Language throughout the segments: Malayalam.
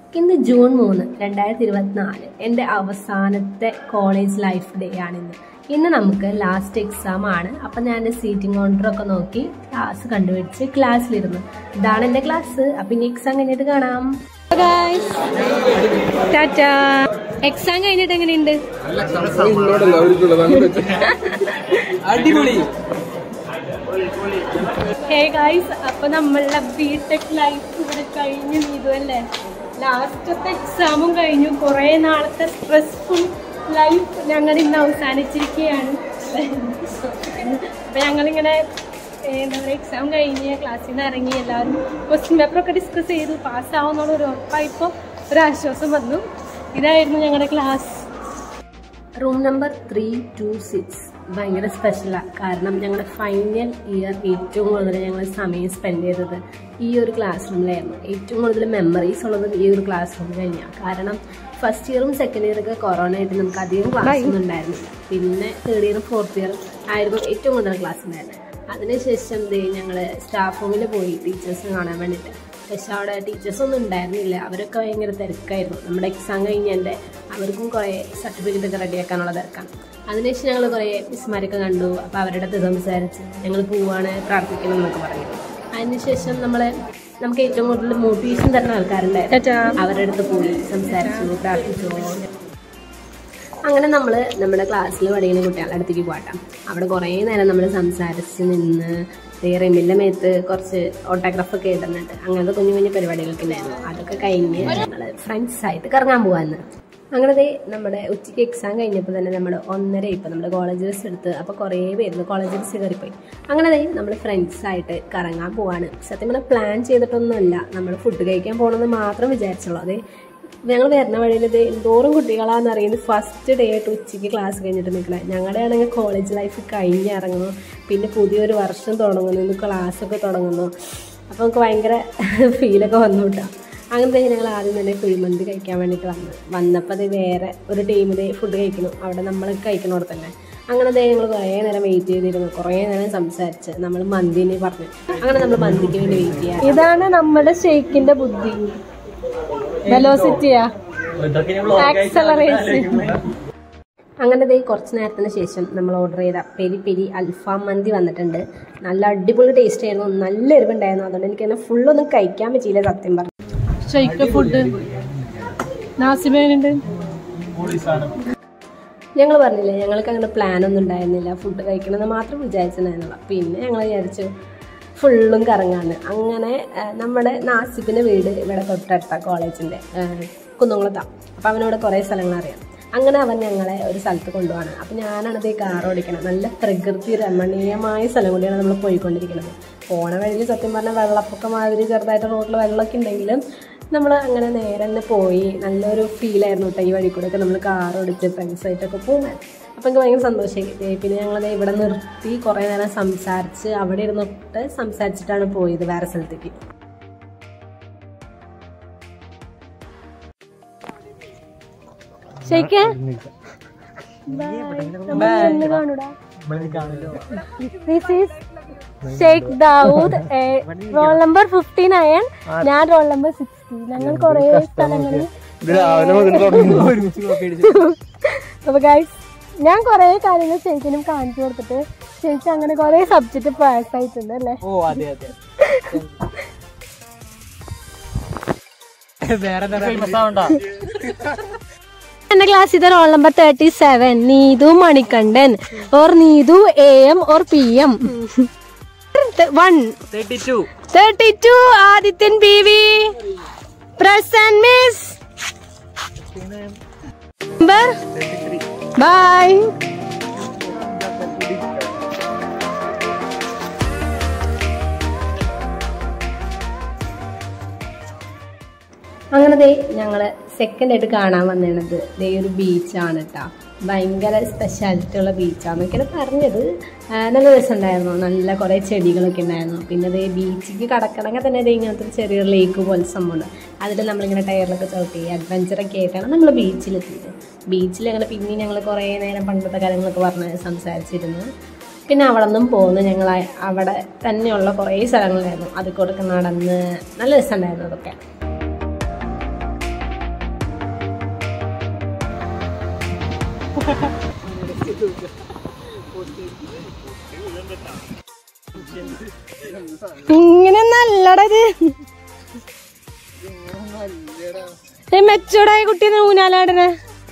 ഇന്ന് ജൂൺ മൂന്ന് രണ്ടായിരത്തി ഇരുപത്തിനാല് എൻ്റെ അവസാനത്തെ കോളേജ് ലൈഫ് ഡേ ആണിന്ന് ഇന്ന് നമുക്ക് ലാസ്റ്റ് എക്സാം ആണ് അപ്പം ഞാൻ എൻ്റെ സീറ്റിംഗ് ഓർഡറൊക്കെ നോക്കി ക്ലാസ് കണ്ടുപിടിച്ച് ക്ലാസ്സിലിരുന്നു ഇതാണ് എൻ്റെ ക്ലാസ് അപ്പം ഇനി എക്സാം കഴിഞ്ഞിട്ട് കാണാം ടാറ്റ എക്സാം കഴിഞ്ഞിട്ട് എങ്ങനെയുണ്ട് ഇന്നോടല്ല അവർക്കുള്ളത് അങ്ങോട്ട് വെച്ച് അടിപൊളി ഹേ ഗൈസ് അപ്പൊ നമ്മളുടെ ബിടെക് ലൈഫ് ഇവിടെ കഴിഞ്ഞു നീതു അല്ലേ ലാസ്റ്റത്തെ എക്സാമും കഴിഞ്ഞു കുറെ നാളത്തെ സ്ട്രെസ്ഫുൾ ലൈഫ് ഞങ്ങൾ ഇന്ന് അവസാനിച്ചിരിക്കുകയാണ് അപ്പൊ ഞങ്ങളിങ്ങനെ ഏ, എന്താ പറയുക എക്സാം കഴിഞ്ഞ് ക്ലാസ്സിൽ നിന്ന് ഇറങ്ങി എല്ലാവരും ക്വസ്റ്റ്യൻ പേപ്പറൊക്കെ ഡിസ്കസ് ചെയ്തു പാസ്സാവുന്നുള്ള ഒരു ഉറപ്പായപ്പോൾ ഒരു ആശ്വാസം വന്നു ഇതായിരുന്നു ഞങ്ങളുടെ class room number three two six ഭയങ്കര സ്പെഷ്യലാണ് കാരണം ഞങ്ങളുടെ ഫൈനൽ ഇയർ ഏറ്റവും കൂടുതൽ ഞങ്ങൾ സമയം സ്പെൻഡ് ചെയ്തത് ഈ ഒരു ക്ലാസ് റൂമിലായിരുന്നു ഏറ്റവും കൂടുതൽ മെമ്മറീസ് ഉള്ളത് ഈ ഒരു ക്ലാസ് റൂമിൽ തന്നെയാണ് കാരണം ഫസ്റ്റ് ഇയറും സെക്കൻഡ് ഇയറൊക്കെ കൊറോണ ആയിട്ട് നമുക്ക് അധികം ക്ലാസ് ഒന്നും ഉണ്ടായിരുന്നില്ല പിന്നെ തേർഡ് ഇയറും ഫോർത്ത് ഇയറും ആയിരുന്നു ഏറ്റവും കൂടുതൽ ക്ലാസ് ഉണ്ടായിരുന്നത് അതിനുശേഷം ദേ ഞങ്ങൾ സ്റ്റാഫ് റൂമിൽ പോയി ടീച്ചേഴ്സിനെ കാണാൻ വേണ്ടിയിട്ട് പക്ഷെ അവിടെ ടീച്ചേഴ്സ് ഒന്നും ഉണ്ടായിരുന്നില്ല അവരൊക്കെ ഭയങ്കര തിരക്കായിരുന്നു നമ്മുടെ എക്സാം കഴിഞ്ഞതിൻ്റെ അവർക്കും കുറേ സർട്ടിഫിക്കറ്റ് ഒക്കെ റെഡിയാക്കാനുള്ള തിരക്കാണ് അതിനുശേഷം ഞങ്ങൾ കുറേ മിസ്മാരൊക്കെ കണ്ടു അപ്പോൾ അവരുടെ അടുത്ത് സംസാരിച്ച് ഞങ്ങൾ പോവാണ് പ്രാർത്ഥിക്കണം എന്നൊക്കെ പറഞ്ഞു അതിനുശേഷം നമ്മൾ നമുക്ക് ഏറ്റവും കൂടുതൽ മോട്ടിവേഷൻ തരുന്ന ആൾക്കാരുണ്ടായിരുന്നു അവരുടെ അടുത്ത് പോയി സംസാരിച്ചു പ്രാർത്ഥിച്ചു അങ്ങനെ നമ്മൾ നമ്മുടെ ക്ലാസ്സിൽ പഠിക്കുന്ന കുട്ടികളുടെ അടുത്തേക്ക് പോകട്ടാം അവിടെ കുറേ നേരം നമ്മൾ സംസാരിച്ച് നിന്ന് റെമിൻ്റെ മേത്ത് കുറച്ച് ഓട്ടോഗ്രാഫൊക്കെ ഇടുന്നുണ്ട് അങ്ങനത്തെ കുഞ്ഞു കുഞ്ഞു പരിപാടികളൊക്കെ ഉണ്ടായിരുന്നു അതൊക്കെ കഴിഞ്ഞ് ഞങ്ങൾ ഫ്രണ്ട്സായിട്ട് കറങ്ങാൻ പോകാമെന്ന് അങ്ങനെ ദേ നമ്മുടെ ഉച്ചയ്ക്ക് എക്സാം കഴിഞ്ഞപ്പോൾ തന്നെ നമ്മൾ ഒന്നര ഇപ്പം നമ്മുടെ കോളേജ് ബസ് എടുത്ത് അപ്പോൾ കുറേ പേരുന്നു കോളേജ് ബസ് കയറിപ്പോയി അങ്ങനെ ദേ നമ്മൾ ഫ്രണ്ട്സായിട്ട് കറങ്ങാൻ പോവാണ് സത്യം പറഞ്ഞാൽ പ്ലാൻ ചെയ്തിട്ടൊന്നുമല്ല നമ്മൾ ഫുഡ് കഴിക്കാൻ പോകണമെന്ന് മാത്രം വിചാരിച്ചുള്ളൂ അതെ ഞങ്ങൾ വരുന്ന വഴിയിൽ ഇത് എന്തോരം കുട്ടികളാന്ന് അറിയുന്നത് ഫസ്റ്റ് ഡേ ആയിട്ട് ഉച്ചയ്ക്ക് ക്ലാസ് കഴിഞ്ഞിട്ട് നിൽക്കണേ ഞങ്ങളുടെ ആണെങ്കിൽ കോളേജ് ലൈഫ് കഴിഞ്ഞ് ഇറങ്ങുന്നു പിന്നെ പുതിയൊരു വർഷം തുടങ്ങുന്നു ഇന്ന് ക്ലാസ്സൊക്കെ തുടങ്ങുന്നു അപ്പോൾ നമുക്ക് ഭയങ്കര ഫീലൊക്കെ വന്നു കേട്ടോ അങ്ങനത്തെ ഞങ്ങൾ ആദ്യം തന്നെ കുഴിമന്തി കഴിക്കാൻ വേണ്ടിയിട്ട് വന്നു വന്നപ്പോൾ അത് വേറെ ഒരു ടീമിൽ ഫുഡ് കഴിക്കണം അവിടെ നമ്മൾ കഴിക്കണോടെ തന്നെ അങ്ങനെ ദേ ഞങ്ങൾ കുറേ നേരം വെയിറ്റ് ചെയ്തിരുന്നു കുറേ നേരം സംസാരിച്ച് നമ്മൾ മന്തിനെ പറഞ്ഞു അങ്ങനെ നമ്മൾ മന്തിക്ക് വേണ്ടി വെയിറ്റ് ചെയ്യാം ഇതാണ് നമ്മുടെ ഷെയ്ക്കിന്റെ ബുദ്ധി വെലോസിറ്റിയാ ആക്സലറേഷൻ അങ്ങനെ ദേ കുറച്ച് നേരത്തിന് ശേഷം നമ്മൾ ഓർഡർ ചെയ്ത പെരി പെരി അൽഫാം മന്തി വന്നിട്ടുണ്ട് നല്ല അടിപൊളി ടേസ്റ്റ് ആയിരുന്നു നല്ല എരിവുണ്ടായിരുന്നു അതുകൊണ്ട് എനിക്ക് തന്നെ ഫുള്ളൊന്നും കഴിക്കാൻ പറ്റിയില്ല സത്യം പറഞ്ഞു ഷെയ്ക്ക് ഫുഡ് നാസിബേനുണ്ട് ഞങ്ങൾ പറഞ്ഞില്ലേ ഞങ്ങൾക്ക് അങ്ങനെ പ്ലാൻ ഒന്നും ഉണ്ടായിരുന്നില്ല ഫുഡ് കഴിക്കണമെന്ന് മാത്രം വിചാരിച്ചിട്ടുണ്ടായിരുന്നില്ല പിന്നെ ഞങ്ങൾ വിചാരിച്ചു ഫുള്ളും കറങ്ങാണ് അങ്ങനെ ആ, നമ്മുടെ നാസിബിൻ്റെ വീട് ഇവിടെ തൊട്ടടുത്ത കോളേജിൻ്റെ കുന്നംകുളത്താണ് അപ്പോൾ അവനോട് കുറേ സ്ഥലങ്ങൾ അറിയാം അങ്ങനെ അവൻ ഞങ്ങളെ ഒരു സ്ഥലത്ത് കൊണ്ടുപോവാണ് അപ്പോൾ ഞാനാണ് ഈ കാർ ഓടിക്കണം നല്ല പ്രകൃതി രമണീയമായ സ്ഥലം കൂടിയാണ് നമ്മൾ പോയിക്കൊണ്ടിരിക്കുന്നത് പോണ വഴിയിൽ സത്യം പറഞ്ഞാൽ വെള്ളപ്പൊക്കം മാതിരി ചെറുതായിട്ട് റോഡിൽ വെള്ളമൊക്കെ ഉണ്ടെങ്കിലും നമ്മൾ അങ്ങനെ നേരെ തന്നെ പോയി നല്ലൊരു ഫീലായിരുന്നു കേട്ടോ ഈ വഴി കൂടെ ഒക്കെ നമ്മൾ കാർ ഓടിച്ച് ഫ്രണ്ട്സായിട്ടൊക്കെ പോകുന്നത് അപ്പം എനിക്ക് ഭയങ്കര സന്തോഷമായി പിന്നെ ഞങ്ങളത് ഇവിടെ നിർത്തി കുറേ നേരം സംസാരിച്ച് അവിടെ ഇരുന്നിട്ട് സംസാരിച്ചിട്ടാണ് പോയത് വേറെ സ്ഥലത്തേക്ക് ശരിക്കും this is Sheikh Dawood roll number fifty nine ഞാൻ റോൾ നമ്പർ സിക്സ്റ്റി ഞങ്ങൾ കുറേ സ്ഥലങ്ങളിൽ അപ്പൊ ഗൈസ് ഞാൻ കുറേ കാര്യങ്ങൾ ശരിക്കും കാണിച്ചു കൊടുത്തിട്ട് ശരിക്കും അങ്ങനെ കുറേ സബ്ജക്റ്റ് പാസ് ആയിട്ടുണ്ട് അല്ലേ ഓ അതെ അതെ വേറെ ഫേമസ് ആവണ്ട എന്റെ ക്ലാസ്സിലെ roll number thirty seven Neethu Manikandan or Neethu A M or P M one thirty two thirty two Adithyan B V present miss number bye അങ്ങനെ ദേ ഞങ്ങൾ സെക്കൻഡ് ആയിട്ട് കാണാൻ വന്നത് ദേ ഒരു ബീച്ചാണ് കേട്ടോ ഭയങ്കര സ്പെഷ്യാലിറ്റി ഉള്ള ബീച്ചാന്നൊക്കെയാണ് പറഞ്ഞത് ആ, നല്ല രസമുണ്ടായിരുന്നു നല്ല കുറേ ചെടികളൊക്കെ ഉണ്ടായിരുന്നു പിന്നെ ദേ ബീച്ചിക്ക് കടക്കണമെങ്കിൽ തന്നെ ദേ ഇങ്ങനത്തെ ഒരു ചെറിയൊരു ലേക്ക് പോലെ സംഭവമുണ്ട് അതിൽ നമ്മളിങ്ങനെ ടയറിലൊക്കെ ചവിട്ടി അഡ്വഞ്ചറൊക്കെ ആയിട്ടാണ് നമ്മൾ ബീച്ചിലെത്തിയത് ബീച്ചിൽ അങ്ങനെ പിന്നെ ഞങ്ങൾ കുറേ നേരം പണ്ടത്തെ കാര്യങ്ങളൊക്കെ പറഞ്ഞ് സംസാരിച്ചിരുന്നു പിന്നെ അവിടെ നിന്നും പോന്ന് ഞങ്ങൾ അവിടെ തന്നെയുള്ള കുറേ സ്ഥലങ്ങളായിരുന്നു അതിൽ കൊടുക്കെ നടന്ന് നല്ല രസമുണ്ടായിരുന്നു അതൊക്കെ ഇങ്ങനെ നല്ലടാ ഇത് മെച്ചൂടായ കുട്ടീനെ ഊനാലാടനെ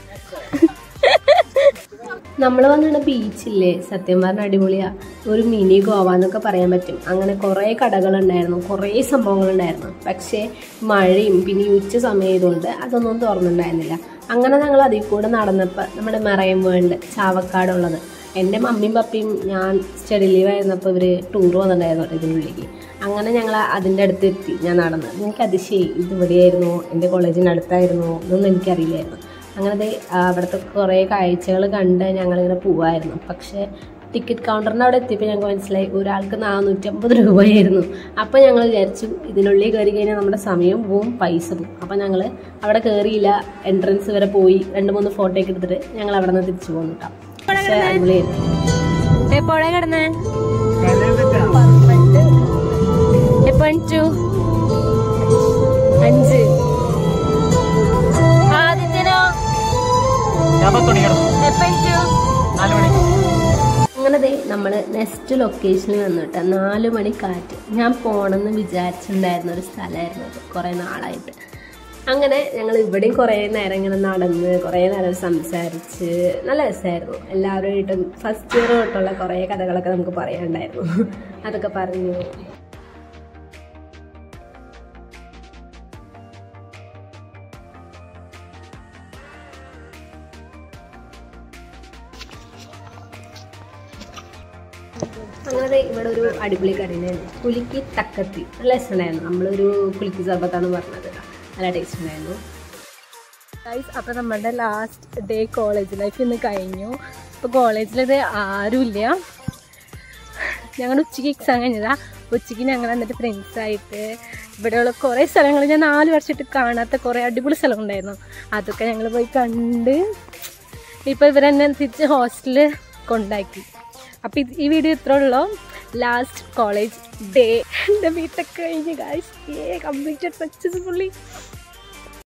നമ്മൾ വന്നിട്ട് ബീച്ചില്ലേ സത്യം പറഞ്ഞ അടിപൊളിയാ ഒരു മിനി ഗോവ എന്നൊക്കെ പറയാൻ പറ്റും അങ്ങനെ കുറേ കടകളുണ്ടായിരുന്നു കുറേ സംഭവങ്ങളുണ്ടായിരുന്നു പക്ഷേ മഴയും പിന്നെ ഈ ഉച്ച സമയമായതുകൊണ്ട് അതൊന്നും തുറന്നിട്ടുണ്ടായിരുന്നില്ല അങ്ങനെ ഞങ്ങൾ അതിൽ കൂടെ നടന്നപ്പോൾ നമ്മുടെ മറയം വേൾഡ് ചാവക്കാടുള്ളത് എൻ്റെ മമ്മിയും പപ്പയും ഞാൻ സ്റ്റഡി ലീവ് ആയിരുന്നപ്പോൾ ഇവർ ടൂർ വന്നിട്ടുണ്ടായിരുന്നു ഇതിനുള്ളിലേക്ക് അങ്ങനെ ഞങ്ങൾ അതിൻ്റെ അടുത്ത് എത്തി ഞാൻ നടന്നത് എനിക്ക് അതിശയി ഇത് ഇവിടെയായിരുന്നു എൻ്റെ കോളേജിൻ്റെ അടുത്തായിരുന്നു ഇതൊന്നും എനിക്കറിയില്ലായിരുന്നു അങ്ങനെ ദേ, ആ, അവിടുത്തെ കുറേ കാഴ്ചകൾ കണ്ട് ഞങ്ങളിങ്ങനെ പോവായിരുന്നു പക്ഷേ ടിക്കറ്റ് കൗണ്ടറിൻ്റെ അവിടെ എത്തിയപ്പോൾ ഞങ്ങൾക്ക് മനസ്സിലായി ഒരാൾക്ക് നാനൂറ്റമ്പത് രൂപയായിരുന്നു അപ്പോൾ ഞങ്ങൾ വിചാരിച്ചു ഇതിനുള്ളിൽ കയറി കഴിഞ്ഞാൽ നമ്മുടെ സമയം പോവും പൈസ പോവും അപ്പോൾ ഞങ്ങൾ അവിടെ കയറിയില്ല എൻട്രൻസ് വരെ പോയി രണ്ട് മൂന്ന് ഫോട്ടോ ഒക്കെ എടുത്തിട്ട് ഞങ്ങൾ അവിടെ നിന്ന് തിരിച്ചു പോന്നു കേട്ടോ പക്ഷേ അടിപൊളിയായിരുന്നു എപ്പോഴാ കിടന്നേ എപ്പോ അഞ്ചു അഞ്ച് ആദ്യത്തിനോ ഞാൻ പത്ത് മണി കിടന്നു എപ്പോ അഞ്ചു നാല് മണി അങ്ങനെ ദേ നമ്മൾ നെക്സ്റ്റ് ലൊക്കേഷനിൽ വന്നിട്ട് നാല് മണി കാറ്റ് ഞാൻ പോണെന്ന് വിചാരിച്ചിട്ടുണ്ടായിരുന്ന ഒരു സ്ഥലമായിരുന്നു അത് കുറേ നാളായിട്ട് അങ്ങനെ ഞങ്ങൾ ഇവിടെയും കുറേ നേരം ഇങ്ങനെ നടന്ന് കുറേ നേരം സംസാരിച്ച് നല്ല രസമായിരുന്നു എല്ലാവരുമായിട്ടും ഫസ്റ്റ് ഇയർ തൊട്ടുള്ള കുറേ കഥകളൊക്കെ നമുക്ക് പറയാനുണ്ടായിരുന്നു അതൊക്കെ പറഞ്ഞു അങ്ങനെ ദേ ഇവിടെ ഒരു അടിപൊളി കറിയുണ്ടായിരുന്നു പുലിക്ക് തക്കത്തി നല്ല രസമുണ്ടായിരുന്നു നമ്മളൊരു പുലിക്ക് സർബത്താണ് പറഞ്ഞത് നല്ല ടേസ്റ്റ് ഉണ്ടായിരുന്നു ഗൈസ് അപ്പോൾ നമ്മുടെ ലാസ്റ്റ് ഡേ കോളേജ് ലൈഫ് ഇന്ന് കഴിഞ്ഞു ഇപ്പോൾ കോളേജിലത് ആരുമില്ല ഞങ്ങൾ ഉച്ചയ്ക്ക് എക്സാം കഴിഞ്ഞതാ ഉച്ചയ്ക്ക് ഞങ്ങൾ എന്നിട്ട് ഫ്രണ്ട്സായിട്ട് ഇവിടെയുള്ള കുറേ സ്ഥലങ്ങൾ ഞാൻ നാല് വർഷമായിട്ട് കാണാത്ത കുറേ അടിപൊളി സ്ഥലങ്ങളുണ്ടായിരുന്നു അതൊക്കെ ഞങ്ങൾ പോയി കണ്ട് ഇപ്പോൾ ഇവരെന്നെ തിരിച്ച് ഹോസ്റ്റലിൽ കൊണ്ടാക്കി അപ്പോൾ ഇത് ഈ വീഡിയോ ഇത്ര ഉള്ളൂ ലാസ്റ്റ് കോളേജ് ഡേ എൻ്റെ വീട്ടൊക്കെ കഴിഞ്ഞ് ഗായ്സ് ഏ കംപ്ലീറ്റഡ് സക്സസ്ഫുള്ളി